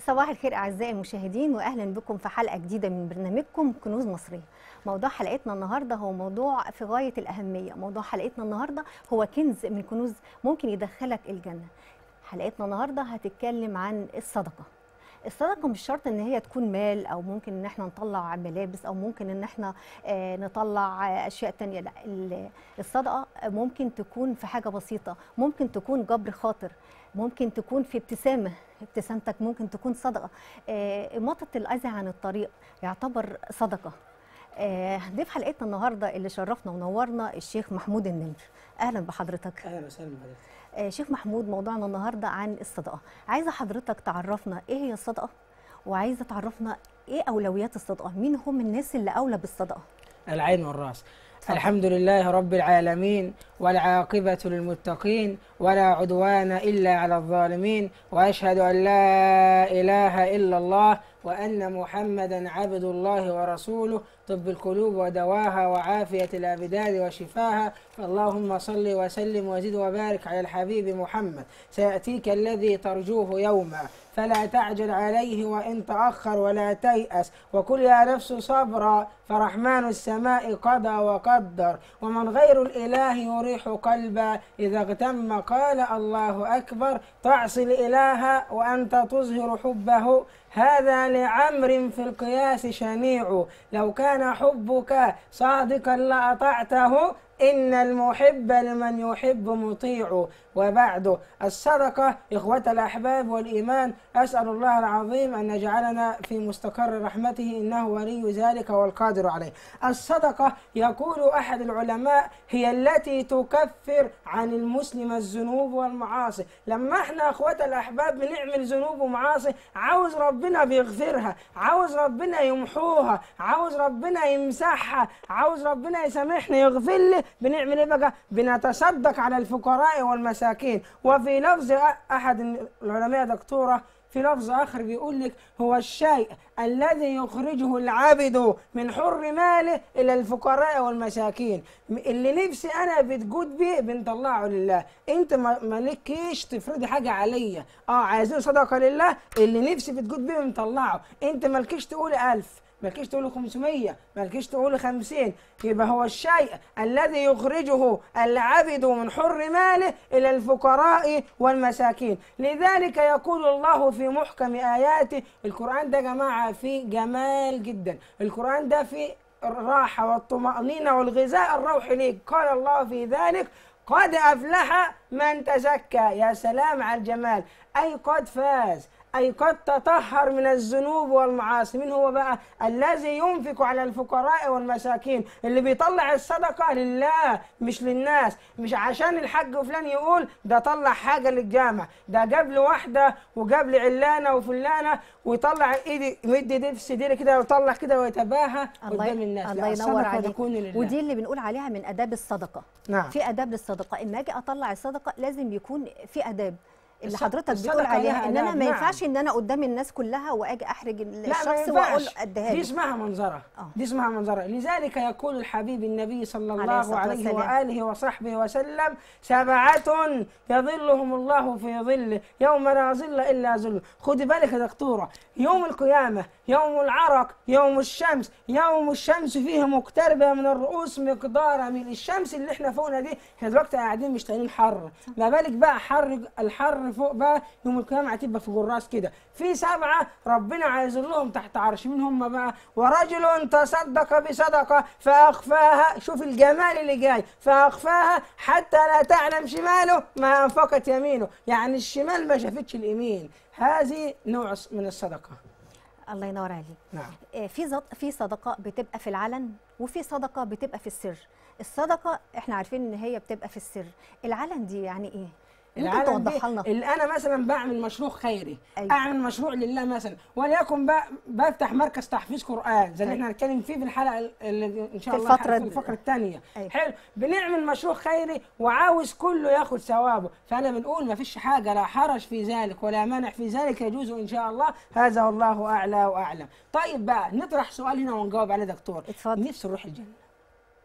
صباح الخير اعزائي المشاهدين واهلا بكم في حلقه جديده من برنامجكم كنوز مصريه. موضوع حلقتنا النهارده هو موضوع في غايه الاهميه، موضوع حلقتنا النهارده هو كنز من كنوز ممكن يدخلك الجنه. حلقتنا النهارده هتتكلم عن الصدقه. الصدقه مش شرط ان هي تكون مال او ممكن ان احنا نطلع ملابس او ممكن ان احنا آه، نطلع آه، اشياء تانية لا ال- الصدقه ممكن تكون في حاجه بسيطه ممكن تكون جبر خاطر ممكن تكون في ابتسامه ابتسامتك ممكن تكون صدقه آه، إماطة الأذى عن الطريق يعتبر صدقة آه، ضيف حلقتنا النهاردة اللي شرفنا ونورنا الشيخ محمود النمر أهلا بحضرتك اهلا وسهلا بحضرتك آه، شيخ محمود موضوعنا النهاردة عن الصدقة عايزة حضرتك تعرفنا إيه هي الصدقة وعايزة تعرفنا إيه أولويات الصدقة مين هم الناس اللي أولى بالصدقة العين والراس اتفضل. الحمد لله رب العالمين والعاقبة للمتقين ولا عدوان إلا على الظالمين وأشهد أن لا إله إلا الله وأن محمدا عبد الله ورسوله طب القلوب ودواها وعافية الأبدان وشفاها فاللهم صل وسلم وزد وبارك على الحبيب محمد سيأتيك الذي ترجوه يوما فلا تعجل عليه وإن تأخر ولا تيأس وكل يا نفس صبرا فرحمن السماء قضى وقدر ومن غير الإله يريح قلبا إذا اغتم قال الله أكبر تعصي الإله وأنت تظهر حبه هذا لعمر في القياس شنيع لو كان حبك صادقا لأطعته إن المحب لمن يحب مطيع وبعد الصدقة إخوة الأحباب والإيمان أسأل الله العظيم أن يجعلنا في مستقر رحمته إنه ولي ذلك والقادر عليه الصدقة يقول أحد العلماء هي التي تكفر عن المسلم الذنوب والمعاصي لما احنا أخوة الأحباب بنعمل ذنوب ومعاصي عاوز ربنا بيغفرها عاوز ربنا يمحوها عاوز ربنا يمسحها عاوز ربنا يسامحنا يغفر لي بنعمل ايه بقى بنتصدق على الفقراء والمساكين وفي لفظ أ- احد العلماء دكتوره في لفظ اخر بيقول لك هو الشيء الذي يخرجه العبد من حر ماله الى الفقراء والمساكين م- اللي نفسي انا بتجود بيه بنطلعه لله انت ما مالكيش تفرضي حاجه عليا اه عايزين صدقه لله اللي نفسي بتجود بيه بنطلعه انت مالكيش تقولي ألف مالكيش تقول 500 مالكيش تقول 50 يبقى هو الشيء الذي يخرجه العبد من حر ماله إلى الفقراء والمساكين لذلك يقول الله في محكم آياته القرآن ده يا جماعة فيه جمال جدا القرآن ده فيه الراحة والطمأنينة والغذاء الروحي ليك قال الله في ذلك قد أفلح من تزكى يا سلام على الجمال أي قد فاز أي قد تطهر من الذنوب والمعاصي من هو بقى الذي ينفق على الفقراء والمساكين اللي بيطلع الصدقة لله مش للناس مش عشان الحاج فلان يقول ده طلع حاجة للجامع ده جاب له واحدة وجاب لي علانة وفلانة ويطلع ايدي مد ايديه في صدري كده ويطلع كده ويتباهى قدام الناس الله لا، ينور الصدقة عليك تكون لله ودي اللي بنقول عليها من آداب الصدقة نعم في آداب للصدقة إما أجي أطلع الصدقة لازم يكون في آداب اللي الص- حضرتك بتقول الصدقة عليها لها ان انا آداب، ما نعم. ينفعش ان انا قدام الناس كلها واجي احرج لا ما الشخص واقول ينفعش اديها دي لي اسمها منظرة آه. دي اسمها منظرة لذلك يقول الحبيب النبي صلى عليه الله الصلاة عليه والسلام. وآله وصحبه وسلم سبعة يظلهم الله في ظله يوم لا ظل إلا ظله خدي بالك يا دكتورة يوم القيامة يوم العرق يوم الشمس يوم الشمس فيه مقتربة من الرؤوس مقدار من الشمس اللي احنا فوقنا دي احنا دلوقتي قاعدين مش طايقين حر ما بالك بقى حر الحر فوق بقى يوم القيامة هتبقى في جراس كده في سبعة ربنا عايز لهم تحت عرش مين هم بقى ورجل تصدق بصدقة فأخفاها شوف الجمال اللي جاي فأخفاها حتى لا تعلم شماله ما أنفقت يمينه يعني الشمال ما شافتش اليمين هذه نوع من الصدقة الله ينور عليك نعم آه، في زط... في صدقه بتبقى في العلن وفي صدقه بتبقى في السر الصدقه احنا عارفين ان هي بتبقى في السر العلن دي يعني ايه ممكن العالم دي توضحها لنا اللي انا مثلا بعمل مشروع خيري أيوة. اعمل مشروع لله مثلا وليكن بقى بفتح مركز تحفيظ قران زي اللي أيوة. احنا هنتكلم فيه في الحلقه اللي ان شاء في الله الفترة في الفقره الثانيه أيوة. حلو بنعمل مشروع خيري وعاوز كله ياخد ثوابه فانا بنقول ما فيش حاجه لا حرج في ذلك ولا مانع في ذلك يجوز ان شاء الله هذا والله اعلى واعلم طيب بقى نطرح سؤال هنا ونجاوب عليه دكتور اتفضل. نفسي نروح الجنه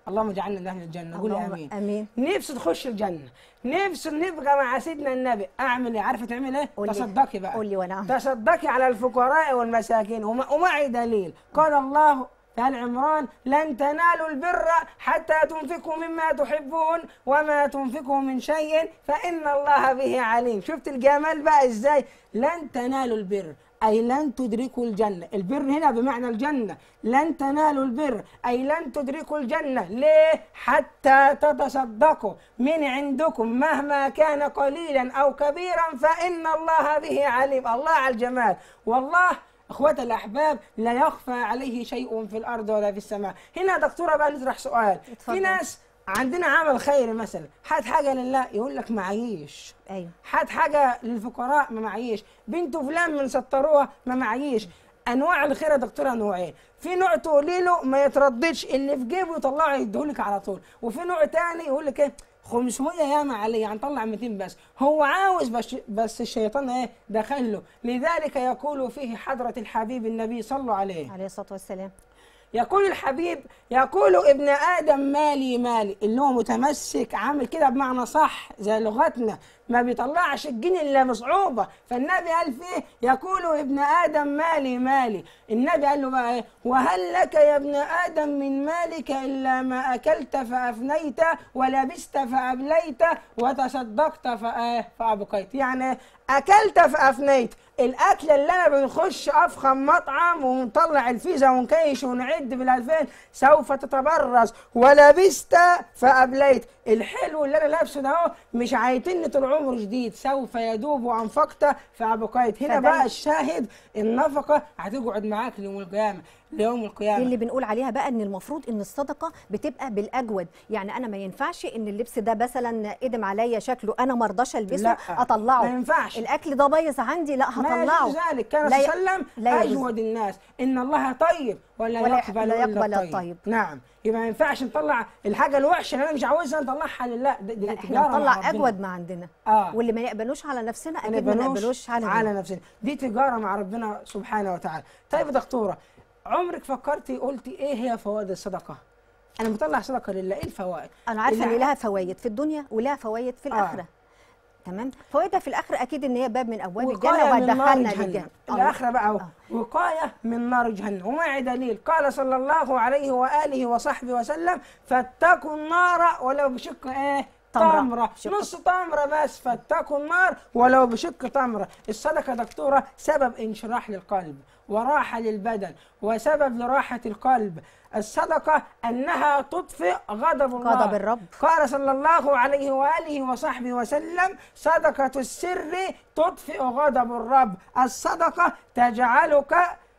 اللهم اجعلنا من اهل الجنه قولي اللهم امين امين نفسي تخش الجنه نفسي نبقى مع سيدنا النبي اعمل ايه عارفه تعمل ايه قولي. تصدقي بقى قول لي وانا أعمل. تصدقي على الفقراء والمساكين وما- ومعي دليل قال الله في آل عمران لن تنالوا البر حتى تنفقوا مما تحبون وما تنفقوا من شيء فإن الله به عليم شفت الجمال بقى ازاي لن تنالوا البر أي لن تدركوا الجنة البر هنا بمعنى الجنة لن تنالوا البر أي لن تدركوا الجنة ليه حتى تتصدقوا من عندكم مهما كان قليلا أو كبيرا فإن الله به عليم الله على الجمال والله اخوات الاحباب لا يخفى عليه شيء في الارض ولا في السماء هنا دكتوره بقى نطرح سؤال اتفضل. في ناس عندنا عمل خير مثلا حد حاجه لله يقول لك معيش ايوه حد حاجه للفقراء ما معيش بنته فلان من سطروها ما معيش انواع الخير يا دكتوره نوعين في نوع تقولي له ما يترددش اللي في جيبه يطلعه يديهولك على طول وفي نوع تاني يقول لك ايه 500 ياما عليه هنطلع 200 بس هو عاوز بس بس الشيطان ايه دخل له لذلك يقول فيه حضره الحبيب النبي صلوا عليه عليه الصلاه والسلام يقول الحبيب يقول ابن ادم مالي مالي اللي هو متمسك عامل كده بمعنى صح زي لغتنا ما بيطلعش الجن الا بصعوبه فالنبي قال فيه يقول ابن ادم مالي مالي النبي قال له بقى ايه وهل لك يا ابن ادم من مالك الا ما اكلت فافنيت ولبست فابليت وتصدقت فايه فابقيت يعني اكلت فافنيت الاكل اللي انا بنخش افخم مطعم ونطلع الفيزا ونكيش ونعد بالالفين سوف تتبرز ولبست فابليت الحلو اللي انا لابسه ده اهو مش هيتن طول عمره جديد سوف يدوب انفقت فابقيت هنا فده- بقى الشاهد النفقه هتقعد معاك ليوم القيامه ليوم دي القيامه اللي بنقول عليها بقى ان المفروض ان الصدقه بتبقى بالاجود يعني انا ما ينفعش ان اللبس ده مثلا قدم عليا شكله انا ما ارضاش البسه لا، اطلعه ما ينفعش. الاكل ده بايظ عندي لا ما هطلعه يجوز ذلك كان لا صلى ي- الله عليه وسلم لا يجوز. اجود الناس ان الله طيب ولا, ولا يقبل لا الا يقبل الطيب. الطيب. نعم يبقى ما ينفعش نطلع الحاجه الوحشه اللي انا مش عاوزها نطلعها لله دي, دي لا تجارة احنا مع نطلع ربنا. اجود ما عندنا اه واللي ما يقبلوش على نفسنا ما اكيد ما نقبلوش نقبلوش على, على على نفسنا دي تجاره مع ربنا سبحانه وتعالى طيب يا دكتوره عمرك فكرتي قلتي ايه هي فوائد الصدقه انا بطلع صدقه لله ايه الفوائد انا عارفه اللي ان لها فوائد في الدنيا ولها فوائد في آه. الاخره تمام فوائدها في الاخره اكيد ان هي باب من ابواب وقاية الجنه من نار وهتدخلنا جهنم للجنه آه. الآخرة بقى أهو. آه. وقاية من نار جهنم ومعي دليل قال صلى الله عليه وآله وصحبه وسلم فاتقوا النار ولو بشق إيه تمرة. تمرة شق. نص تمرة بس فاتقوا النار ولو بشق تمرة الصدقة دكتورة سبب انشراح للقلب وراحة للبدن وسبب لراحة القلب الصدقة أنها تطفئ غضب الله غضب الرب. قال صلى الله عليه وآله وصحبه وسلم صدقة السر تطفئ غضب الرب الصدقة تجعلك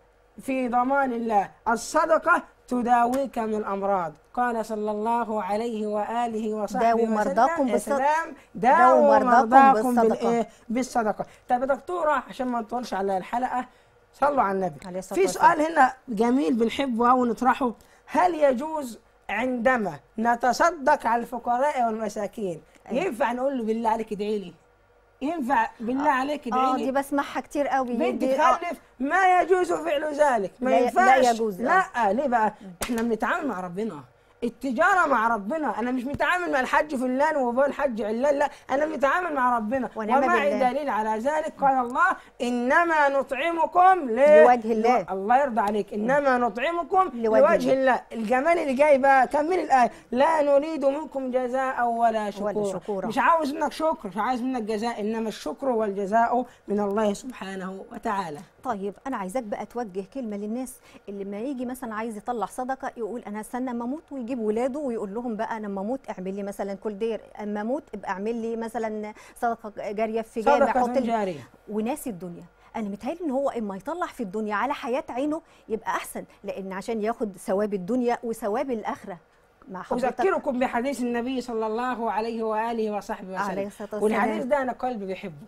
في ضمان الله الصدقة تداويك من الأمراض قال صلى الله عليه وآله وصحبه داووا وسلم مرضاكم يا بالصدقة. سلام داووا داووا مرضاكم مرضاكم بالصدقة. بالإيه؟ بالصدقة طيب يا دكتورة عشان ما نطولش على الحلقة صلوا على النبي عليه الصلاة في والسلام. سؤال هنا جميل بنحبه أو نطرحه هل يجوز عندما نتصدق على الفقراء والمساكين أيوة. ينفع نقول له بالله عليك ادعي لي ينفع بالله عليك ادعي اه لي دي بسمعها كتير قوي بنت دي- آه. تخلف ما يجوز فعل ذلك ما لا ي- لا ينفعش يجوز، آه. لا ليه بقى احنا بنتعامل مع ربنا التجارة مع ربنا أنا مش متعامل مع الحج فلان وبقول الحج علان لا أنا متعامل مع ربنا ونعم ومعي بالله. دليل على ذلك قال الله إنما نطعمكم ليه؟ لوجه الله. لو- الله يرضى عليك إنما نطعمكم لوجه لوجه الله الجمال اللي جاي بقى كمل الآية لا نريد منكم جزاء ولا شكورا, شكورا. مش عاوز منك شكر مش عاوز منك جزاء إنما الشكر والجزاء من الله سبحانه وتعالى طيب انا عايزاك بقى توجه كلمه للناس اللي ما يجي مثلا عايز يطلع صدقه يقول انا استنى اما اموت ويجيب ولاده ويقول لهم بقى انا اما اموت اعمل لي مثلا كل دير اما اموت ابقى اعمل لي مثلا صدقه جاريه في جامع صدقة حط لي- جارية وناسي الدنيا انا متهيألي ان هو اما يطلع في الدنيا على حياه عينه يبقى احسن لان عشان ياخد ثواب الدنيا وثواب الاخره مع حضرتك أذكركم بحديث النبي صلى الله عليه وآله وصحبه وسلم عليه الصلاة والسلام. والحديث ده أنا قلبي بيحبه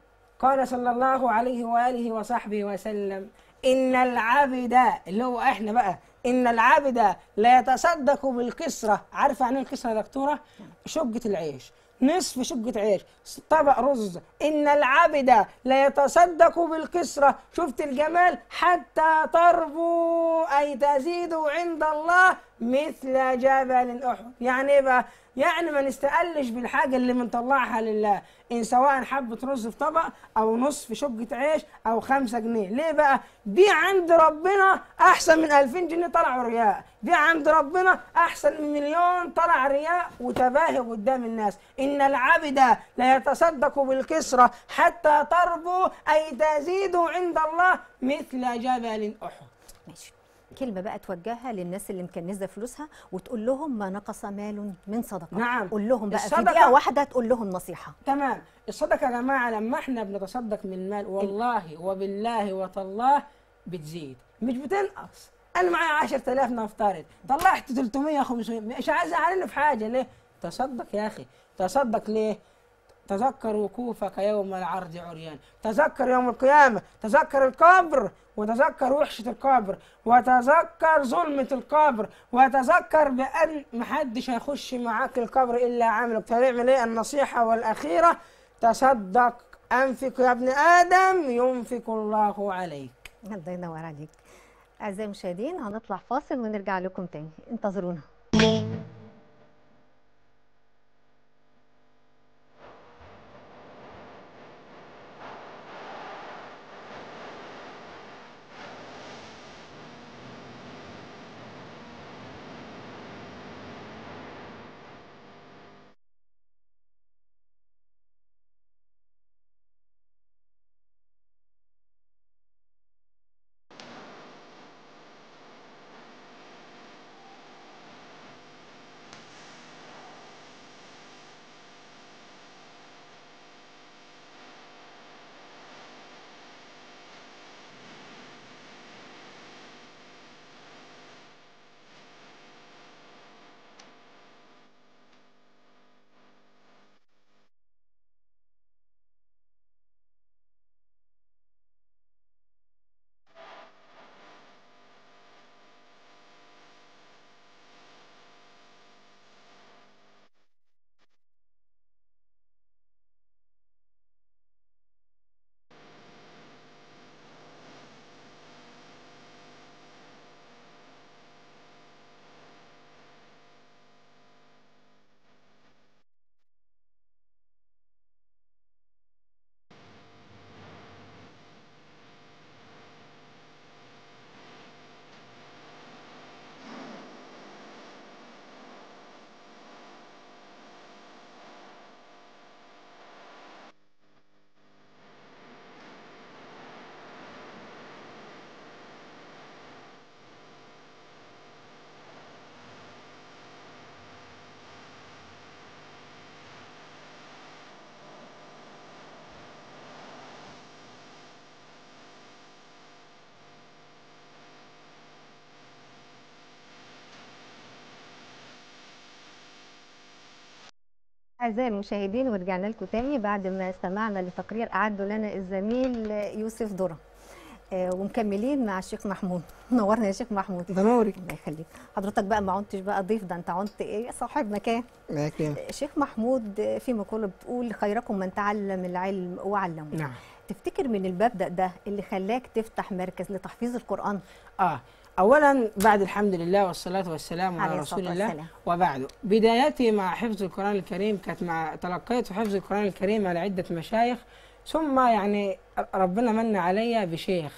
قال صلى الله عليه وآله وصحبه وسلم إن العبد اللي هو إحنا بقى إن العبد لا يتصدق بالكسرة عارفة عن إيه الكسرة يا دكتورة؟ شقة العيش نصف شقة عيش طبق رز إن العبد لا يتصدق بالكسرة شفت الجمال حتى تربو أي تزيد عند الله مثل جبل أحد يعني إيه بقى يعني ما نستقلش بالحاجة اللي بنطلعها لله إن سواء حبة رز في طبق أو نصف شقة عيش أو خمسة جنيه ليه بقى دي عند ربنا أحسن من ألفين جنيه طلعوا رياء دي عند ربنا أحسن من مليون طلع رياء وتباهي قدام الناس إن العبد لا يتصدق بالكسرة حتى تربو أي تزيد عند الله مثل جبل أحد ماشي كلمة بقى توجهها للناس اللي مكنزة فلوسها وتقول لهم ما نقص مال من صدقة نعم. قول لهم بقى في الصدقة- دقيقة واحدة تقول لهم نصيحة تمام الصدقة يا جماعة لما احنا بنتصدق من المال والله وبالله وتالله بتزيد مش بتنقص انا معايا 10000 نفترض طلعت 300 500 مش عايز اعلن في حاجة ليه تصدق يا اخي تصدق ليه تذكر وقوفك يوم العرض عريان تذكر يوم القيامة تذكر القبر وتذكر وحشة القبر وتذكر ظلمة القبر وتذكر بأن محدش هيخش معاك القبر إلا عاملك تعمل إيه النصيحة والأخيرة تصدق أنفق يا ابن آدم ينفق الله عليك الله ينور عليك أعزائي المشاهدين هنطلع فاصل ونرجع لكم تاني انتظرونا أعزائي المشاهدين ورجعنا لكم تاني بعد ما استمعنا لتقرير أعده لنا الزميل يوسف درة آه، ومكملين مع الشيخ محمود نورنا يا شيخ محمود ده نورك الله يخليك حضرتك بقى ما عنتش بقى ضيف ده انت عنت ايه صاحب مكان لكن شيخ محمود آه، في مقولة بتقول خيركم من تعلم العلم وعلمه نعم تفتكر من المبدأ ده اللي خلاك تفتح مركز لتحفيظ القرآن آه أولا بعد الحمد لله والصلاة والسلام على عليه رسول الصلاة الله والسلام. وبعد بدايتي مع حفظ القرآن الكريم كانت مع تلقيت حفظ القرآن الكريم على عدة مشايخ ثم يعني ربنا من عليا بشيخ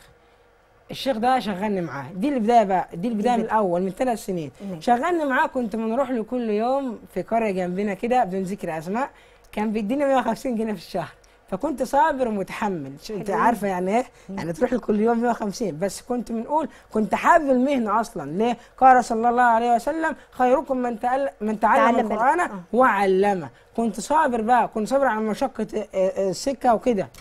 الشيخ ده شغلني معاه دي البدايه بقى دي البدايه من الاول من ثلاث سنين ماشي. شغلني معاه كنت بنروح له كل يوم في قريه جنبنا كده بدون ذكر اسماء كان بيديني 150 جنيه في الشهر فكنت صابر ومتحمل ش- انت حلوين. عارفه يعني ايه يعني تروح له كل يوم 150 بس كنت بنقول كنت حابب المهنه اصلا ليه قال صلى الله عليه وسلم خيركم من تعلم من تعلم تعلم بال- القران آه. وعلمه كنت صابر بقى كنت صابر على مشقه آه، آه، السكه وكده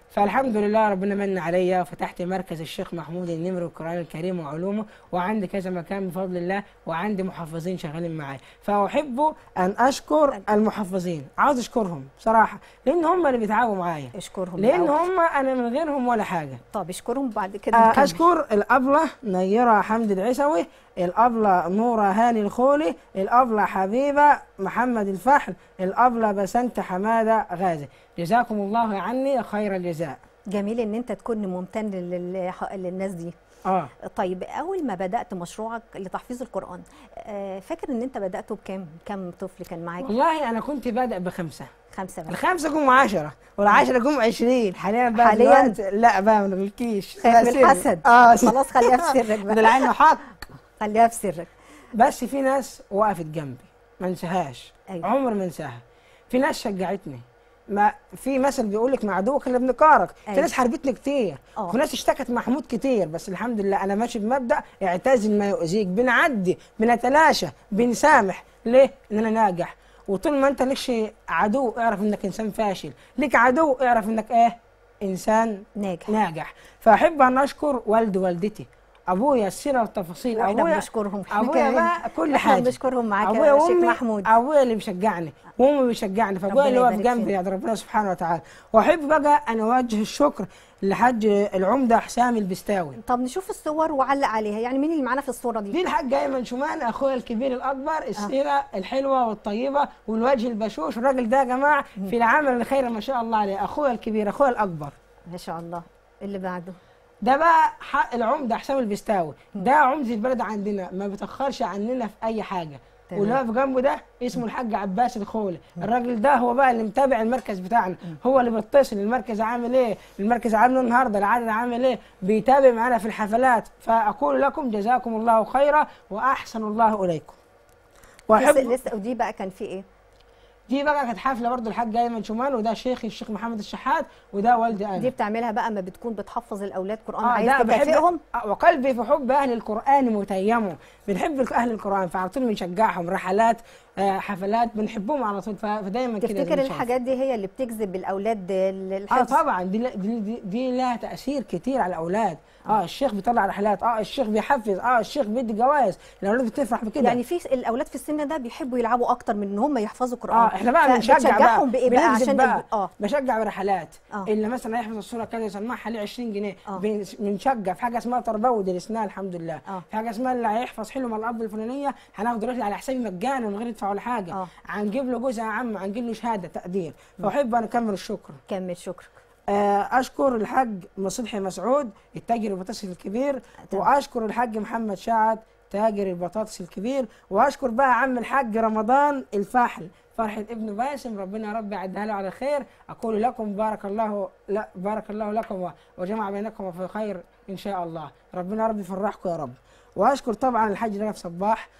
فالحمد لله ربنا من عليا وفتحت مركز الشيخ محمود النمر والقرآن الكريم وعلومه وعندي كذا مكان بفضل الله وعندي محفظين شغالين معايا فأحب أن أشكر المحفظين عاوز أشكرهم بصراحة لأن هم اللي بيتعاونوا معايا اشكرهم لأن الأول. هم أنا من غيرهم ولا حاجة طب اشكرهم بعد كده آه، نكمل. أشكر الأبلة نيرة حمد العسوي الأبلة نورة هاني الخولي الأبلة حبيبة محمد الفحل الأبلة بسنت حمادة غازي جزاكم الله عني خير الجزاء جميل ان انت تكون ممتن لل- للناس دي آه طيب اول ما بدات مشروعك لتحفيظ القران آه، فاكر ان انت بداته بكام كم طفل كان معاك والله أنا كنت بادئ بخمسة خمسه بس الخمسة جم عشرة والعشرة جم عشرين حاليا بقى حالياً؟ دلوقتي لا بقى ما نقولكيش خايف من الحسد اه خلاص خليها في سرك ده بقى العين حق خليها في سرك بس في ناس وقفت جنبي ما انساهاش أيوة. عمر ما انساها في ناس شجعتني ما في مثل بيقول لك مع عدوك الا بنقارك في أيوة. ناس حاربتني كتير آه. وفي ناس اشتكت محمود كتير بس الحمد لله انا ماشي بمبدا اعتزل ما يؤذيك بنعدي بنتلاشى بنسامح ليه؟ ان انا ناجح وطول ما انت لكش عدو اعرف انك انسان فاشل ليك عدو اعرف انك ايه انسان ناجح ناجح فاحب ان اشكر والدي والدتي ابويا السيره والتفاصيل واحنا ابويا بنشكرهم إحنا ابويا كمان. بقى كل احنا حاجه بنشكرهم معاك ابويا يا شيخ وامي محمود ابويا اللي بيشجعني وامي بيشجعني فابويا ربنا اللي واقف يبارك جنبي فيك. عند ربنا سبحانه وتعالى واحب بقى ان اوجه الشكر لحج العمده حسام البستاوي طب نشوف الصور وعلق عليها يعني مين اللي معانا في الصوره دي دي الحاج ايمن شومان اخويا الكبير الاكبر السيره الحلوه والطيبه والوجه البشوش الراجل ده يا جماعه في العمل الخير ما شاء الله عليه اخويا الكبير اخويا الاكبر ما شاء الله اللي بعده ده بقى حق العمده حسام البستاوي ده عمده البلد عندنا ما بيتاخرش عننا في اي حاجه تمام. واللي واقف جنبه ده اسمه الحاج عباس الخولي الراجل ده هو بقى اللي متابع المركز بتاعنا هو اللي بيتصل المركز عامل ايه المركز عامل إيه النهارده العدد عامل ايه بيتابع معانا في الحفلات فاقول لكم جزاكم الله خيرا واحسن الله اليكم لسه واحب لسه ودي بقى كان في ايه دي بقى كانت حفله برضه الحاج ايمن شمال وده شيخي الشيخ محمد الشحات وده والدي انا دي بتعملها بقى ما بتكون بتحفظ الاولاد قران اه عايز ده بحب تكافئهم آه، وقلبي في حب اهل القران متيم بنحب اهل القران فعلى طول بنشجعهم رحلات آه، حفلات بنحبهم على طول ف- فدايما كده تفتكر بنشوف. الحاجات دي هي اللي بتجذب الاولاد اه للحفظ طبعا دي لا- دي, دي, دي لها تاثير كتير على الاولاد اه الشيخ بيطلع رحلات اه الشيخ بيحفز اه الشيخ بيدي جوائز الاولاد بتفرح بكده يعني في الاولاد في السن ده بيحبوا يلعبوا اكتر من ان هم يحفظوا قران اه احنا بقى بنشجع بقى فبتشجعهم بايه بقى بنجذب عشان بقى ال- اه بشجع برحلات آه. اللي مثلا يحفظ الصوره كذا يسمعها عليه 20 جنيه آه. بن- بنشجع في حاجه اسمها تربوي ودرسناها الحمد لله آه. في حاجه اسمها اللي هيحفظ حلو مع الاب الفلانيه هناخد رحله على حسابي مجانا من غير يدفع ولا حاجه آه. هنجيب له جزء يا عم هنجيب له شهاده تقدير فاحب ان اكمل الشكر كمل شكرك آه، اشكر الحاج مصلحي مسعود التاجر البطاطس الكبير تمام. واشكر الحاج محمد شعد تاجر البطاطس الكبير واشكر بقى عم الحاج رمضان الفاحل فرحة ابن باسم ربنا ربي يعدها له على خير اقول لكم بارك الله لا بارك الله لكم و- وجمع بينكم في خير ان شاء الله ربنا ربي يفرحكم يا رب واشكر طبعا الحاج رجب صباح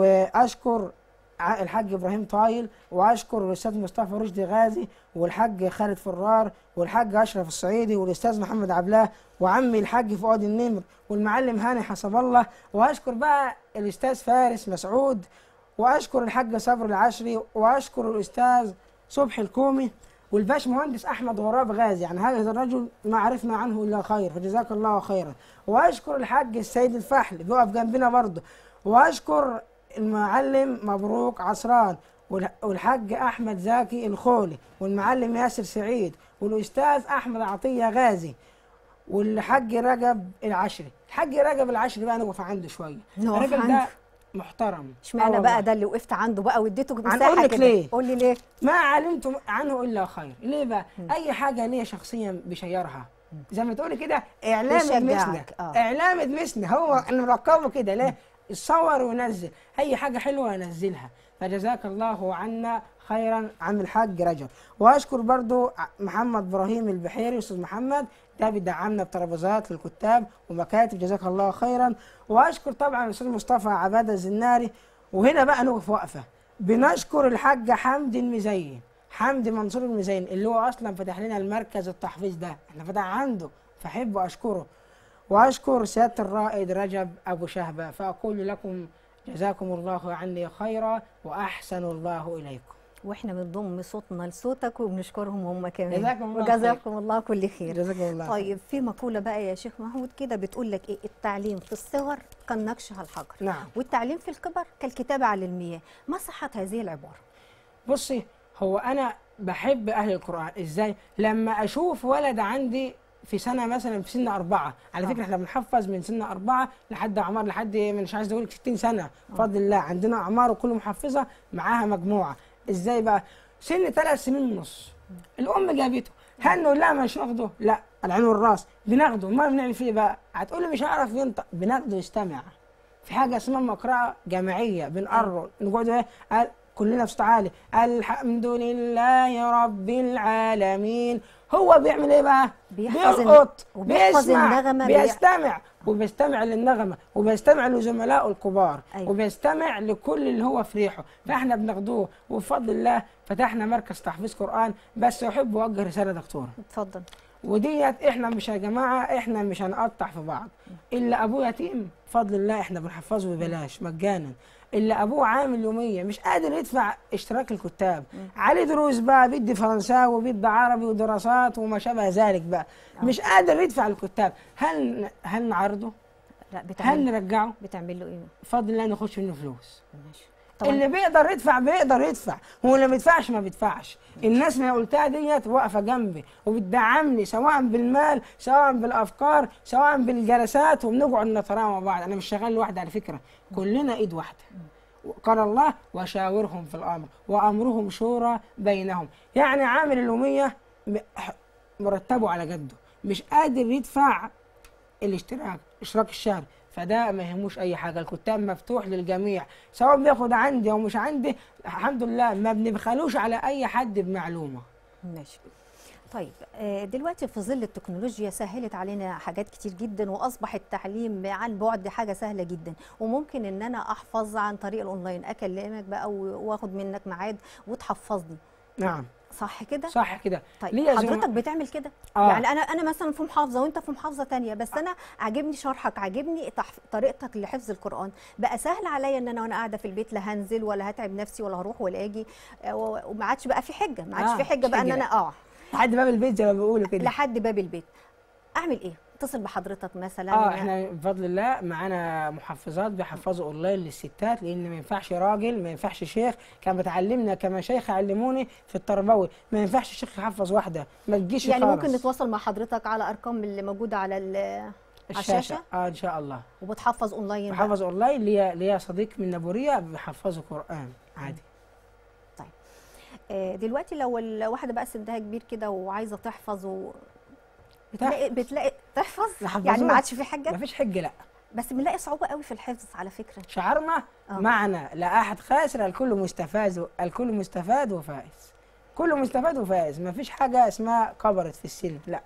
واشكر ع- الحاج ابراهيم طايل واشكر الاستاذ مصطفى رشدي غازي والحاج خالد فرار والحاج اشرف الصعيدي والاستاذ محمد عبلاه وعمي الحاج فؤاد النمر والمعلم هاني حسب الله واشكر بقى الاستاذ فارس مسعود واشكر الحاج صبر العشري واشكر الاستاذ صبحي الكومي والباش مهندس احمد غراب غازي يعني هذا الرجل ما عرفنا عنه الا خير فجزاك الله خيرا واشكر الحاج السيد الفحل بيقف جنبنا برضه واشكر المعلم مبروك عصران والح- والحاج احمد زكي الخولي والمعلم ياسر سعيد والاستاذ احمد عطيه غازي والحاج رجب العشري الحاج رجب العشري بقى نقف عنده شويه نقف الراجل عنده. ده محترم اشمعنى آه بقى والله. ده اللي وقفت عنده بقى واديته هنقول مساحه لك كده ليه؟ قول لي ليه ما علمت عنه الا خير ليه بقى اي حاجه ليا شخصيا بشيرها زي ما تقولي كده اعلام بيشجعك، ادمسنا آه. اعلام ادمسنا هو انا مركبه كده ليه يصور وينزل اي حاجه حلوه ينزلها فجزاك الله عنا خيرا عم الحاج رجب واشكر برضو ع- محمد ابراهيم البحيري استاذ محمد ده بيدعمنا بترابيزات للكتاب ومكاتب جزاك الله خيرا واشكر طبعا الاستاذ مصطفى عباده الزناري وهنا بقى نقف وقفه بنشكر الحاج حمدي المزين حمدي منصور المزين اللي هو اصلا فتح لنا المركز التحفيظ ده احنا فتح عنده فاحب اشكره واشكر سياده الرائد رجب ابو شهبه فاقول لكم جزاكم الله عني خيرا واحسن الله اليكم واحنا بنضم صوتنا لصوتك وبنشكرهم هم كمان جزاكم الله خير. وجزاكم الله كل خير جزاكم الله خير. طيب في مقولة بقى يا شيخ محمود كده بتقول لك ايه التعليم في الصغر كالنقش على الحجر نعم والتعليم في الكبر كالكتابة على المياه ما صحة هذه العبارة بصي هو انا بحب اهل القران ازاي لما اشوف ولد عندي في سنه مثلا في سن اربعه على آه. فكره احنا بنحفظ من سن اربعه لحد اعمار لحد مش عايز اقول لك 60 سنه بفضل الله عندنا اعمار وكل محفظه معاها مجموعه ازاي بقى سن ثلاث سنين ونص الام جابته هل نقول لها مش ناخده لا العين والراس بناخده ما بنعمل فيه بقى هتقول لي مش هعرف ينطق بناخده يستمع في حاجه اسمها مقرأة جماعيه بنقرر نقعد ايه قال كلنا بصوت عالي الحمد لله رب العالمين هو بيعمل ايه بقى؟ بيحفظ الن- بيلقط وبيحفظ بيسمع النغمة، بي- بيستمع وبيستمع للنغمه وبيستمع لزملائه الكبار أيوة. وبيستمع لكل اللي هو في ريحه فاحنا بناخدوه وبفضل الله فتحنا مركز تحفيظ قران بس احب اوجه رساله دكتوره اتفضل وديت احنا مش يا جماعه احنا مش هنقطع في بعض الا ابوه يتيم بفضل الله احنا بنحفظه ببلاش مجانا الا ابوه عامل يوميه مش قادر يدفع اشتراك الكتاب عليه دروس بقى بيدي فرنساوي وبيدي عربي ودراسات وما شابه ذلك بقى مش قادر يدفع الكتاب هل هل نعرضه لا هل بتعمل نرجعه بتعمل له ايه بفضل الله نخش منه فلوس ماشي طبعا اللي بيقدر يدفع بيقدر يدفع هو اللي ما بيدفعش ما بيدفعش الناس اللي أنا قلتها ديت واقفه جنبي وبتدعمني سواء بالمال سواء بالافكار سواء بالجلسات وبنقعد نتراوى مع بعض انا مش شغال لوحدي على فكره كلنا ايد واحده قال الله وشاورهم في الامر وامرهم شورى بينهم يعني عامل الاميه م- مرتبه على جده مش قادر يدفع الاشتراك اشتراك الشهر فده ما يهموش اي حاجه الكتاب مفتوح للجميع سواء بياخد عندي او مش عندي الحمد لله ما بنبخلوش على اي حد بمعلومه ماشي طيب آه، دلوقتي في ظل التكنولوجيا سهلت علينا حاجات كتير جدا واصبح التعليم عن بعد حاجه سهله جدا وممكن ان انا احفظ عن طريق الاونلاين اكلمك بقى و- واخد منك ميعاد وتحفظني نعم صح كده صح كده طيب ليه يا زلمة؟ حضرتك بتعمل كده آه. يعني انا انا مثلا في محافظه وانت في محافظه تانية بس انا عاجبني شرحك عاجبني تحف... طريقتك لحفظ القران بقى سهل عليا ان انا وانا قاعده في البيت لا هنزل ولا هتعب نفسي ولا هروح ولا اجي آه، و- وما عادش بقى في حجه ما عادش آه، في حجه بقى ان حجة. انا اه لحد باب البيت زي ما بيقولوا كده لحد باب البيت اعمل ايه اتصل بحضرتك مثلا اه احنا بفضل الله معانا محفظات بيحفظوا اونلاين للستات لان ما ينفعش راجل ما ينفعش شيخ كان بتعلمنا كمشايخ علموني في التربوي ما ينفعش شيخ يحفظ واحده ما تجيش يعني خالص. ممكن نتواصل مع حضرتك على ارقام اللي موجوده على ال- على الشاشه الشاشه اه ان شاء الله وبتحفظ اونلاين بقى. بحفظ اونلاين ليا ليا صديق من نابوريا بيحفظوا قران عادي آه، دلوقتي لو الواحده بقى سنها كبير كده وعايزه تحفظ و... بتلاقي بتحفظ. بتلاقي تحفظ يحفظوها. يعني ما عادش في حاجه ما فيش حجه لا بس بنلاقي صعوبه قوي في الحفظ على فكره شعارنا آه. معنا لا احد خاسر الكل مستفاد الكل مستفاد وفائز كل مستفاد وفائز ما فيش حاجه اسمها كبرت في السن لا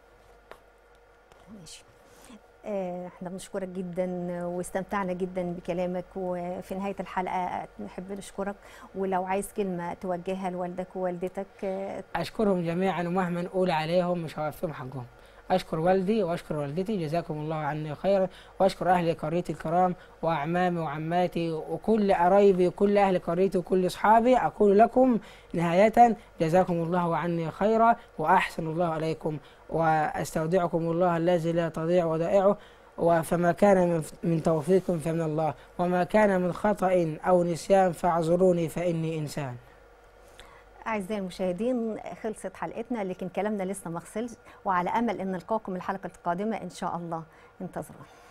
ماشي آه، احنا بنشكرك جدا واستمتعنا جدا بكلامك وفي نهايه الحلقه نحب نشكرك ولو عايز كلمه توجهها لوالدك ووالدتك آه، اشكرهم جميعا ومهما نقول عليهم مش هوفيهم حقهم اشكر والدي واشكر والدتي جزاكم الله عني خيرا واشكر اهل قريتي الكرام واعمامي وعماتي وكل قرايبي وكل اهل قريتي وكل اصحابي اقول لكم نهايه جزاكم الله عني خيرا واحسن الله عليكم واستودعكم الله الذي لا تضيع ودائعه وفما كان من- من توفيق فمن الله وما كان من خطأ أو نسيان فاعذروني فإني إنسان اعزائي المشاهدين خلصت حلقتنا لكن كلامنا لسه ما خلصش وعلى امل ان نلقاكم الحلقه القادمه ان شاء الله انتظرونا